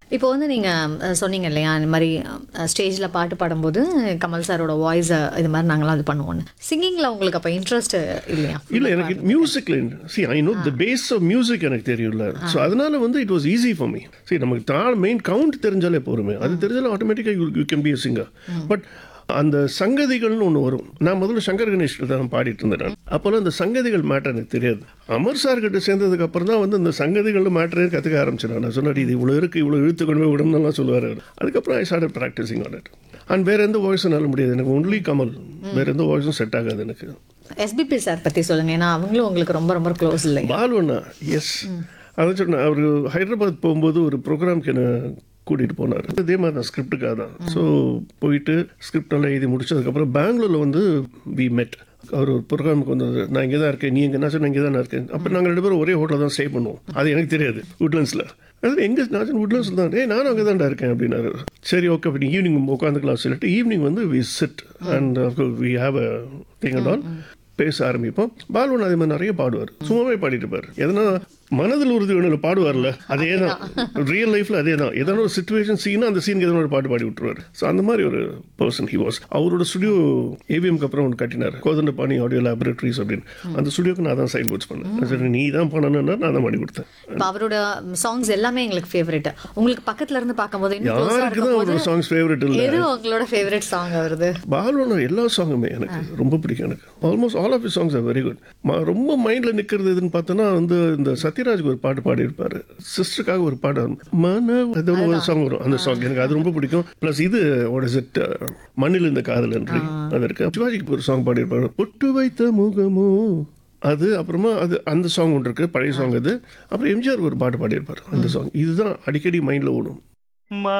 இப்போ வந்து நீங்கள் சொன்னீங்க இல்லையா இந்த மாதிரி ஸ்டேஜில் பாட்டு பாடும்போது கமல் சாரோட வாய்ஸை இது மாதிரி நாங்களாம் இது பண்ணுவோன்னு சிங்கிங்கில் உங்களுக்கு அப்போ இன்ட்ரெஸ்ட் இல்லையா இல்லை எனக்கு மியூசிக்ல see I know the base of music எனக்கு தெரியும்ல ஸோ அதனால வந்து it was easy for me சரி நமக்கு தான் மெயின் கவுண்ட் தெரிஞ்சாலே போருமே அது தெரிஞ்சாலும் ஆட்டோமேட்டிக்காக you you can be a singer but அந்த சங்கதிகள்னு ஒன்று வரும் நான் முதல்ல சங்கர் கணேஷ் தான் பாடிட்டு இருந்தேன் நான் அப்போல்லாம் அந்த சங்கதிகள் மேட்டர் எனக்கு தெரியாது அமர் சார் கிட்ட சேர்ந்ததுக்கு அப்புறம் தான் வந்து இந்த சங்கதிகள் மேட்டரே கற்றுக்க ஆரம்பிச்சேன் நான் சொன்னாடி இது இவ்வளோ இருக்குது இவ்வளோ இழுத்து கொண்டு போய் விடணும்லாம் சொல்லுவார் அவர். அதுக்கப்புறம் I start practising on it and வேற எந்த வாய்ஸும் நல்ல முடியாது எனக்கு ஒன்லி கமல் வேற எந்த வாய்ஸும் செட் ஆகாது எனக்கு எஸ்பிபி சார் பற்றி சொல்லுங்க ஏன்னா அவங்களும் உங்களுக்கு ரொம்ப ரொம்ப க்ளோஸ் இல்லையா பாலுவண்ணா எஸ் அதான் சொன்னேன் அவர் ஹைதராபாத் போகும்போது ஒரு ப்ரோக்ராம்க்கு என்ன கூட்டிகிட்டு போனார் இதே மாதிரி தான் ஸ்கிரிப்டுக்காக தான் ஸோ போயிட்டு ஸ்கிரிப்ட் எல்லாம் எழுதி முடிச்சதுக்கப்புறம் பெங்களூரில் வந்து வி மெட் அவர் ஒரு ப்ரோக்ராமுக்கு வந்தது நான் இங்கே தான் இருக்கேன் நீ எங்கே நான் சொன்னேன் இங்கே தான் இருக்கேன் அப்போ நாங்கள் ரெண்டு பேரும் ஒரே ஹோட்டலில் தான் ஸ்டே பண்ணுவோம் அது எனக்கு தெரியாது உட்லண்ட்ஸில் அது எங்கே நான் சொன்னேன் உட்லண்ட்ஸில் தான் ஏய் நானும் அங்கே தான்டா இருக்கேன் அப்படின்னாரு சரி ஓகே அப்படி ஈவினிங் உட்காந்துக்கலாம் சொல்லிட்டு ஈவினிங் வந்து we sit and we have a thing and all பேச ஆரம்பிப்போம் பால்வன் அதே மாதிரி நிறைய பாடுவார் சும்மாவே பாடிட்டு இருப்பார் எதனா மனதில் உறுதி வேணும் பாடுவார்ல அதே தான் ரியல் லைஃப்ல அதே தான் எதனா ஒரு சுச்சுவேஷன் சீனா அந்த சீனுக்கு எதனா ஒரு பாட்டு பாடி விட்டுருவார் ஸோ அந்த மாதிரி ஒரு பர்சன் ஹி வாஸ் அவரோட ஸ்டுடியோ ஏவிஎம்க்கு அப்புறம் ஒன்று கட்டினார் கோதண்டபாணி ஆடியோ லேபரேட்டரிஸ் அப்படின்னு அந்த ஸ்டுடியோக்கு நான் தான் சைன் போர்ட்ஸ் பண்ணேன் சரி நீ தான் பண்ணணும்னா நான் தான் பண்ணி கொடுத்தேன் இப்போ அவரோட சாங்ஸ் எல்லாமே எங்களுக்கு ஃபேவரட் உங்களுக்கு பக்கத்துல இருந்து பார்க்கும்போது இன்னும் close ஆ யாருக்கு தான் அவரோட இருக்கும்போது சாங்ஸ் ஃபேவரட் இல்லை எது உங்களோட ஃபேவரட் சாங் வருது பாலுவோட எல்லா சாங்குமே எனக்கு ரொம்ப பிடிக்கும் எனக்கு almost all of songs are very good ரொம்ப மைண்டில் நிற்கிறது எதுன்னு பார்த்தோன்னா வந்து இந்த சத்யராஜ்க்கு ஒரு பாட்டு பாடியிருப்பாரு சிஸ்டருக்காக ஒரு பாட்டு வரும். மன அது ஒரு சாங் வரும் அந்த சாங் எனக்கு அது ரொம்ப பிடிக்கும் ப்ளஸ் இது வாட் இஸ் இட் மண்ணில் இந்த காதல் என்று அது இருக்கு சிவாஜிக்கு ஒரு சாங் பாடியிருப்பாரு பொட்டு வைத்த முகமோ அது அப்புறமா அது அந்த சாங் ஒன்று இருக்கு பழைய சாங் அது அப்புறம் எம்ஜிஆர் ஒரு பாட்டு பாடியிருப்பார் அந்த சாங் இதுதான் அடிக்கடி மைண்டில் ஓடும்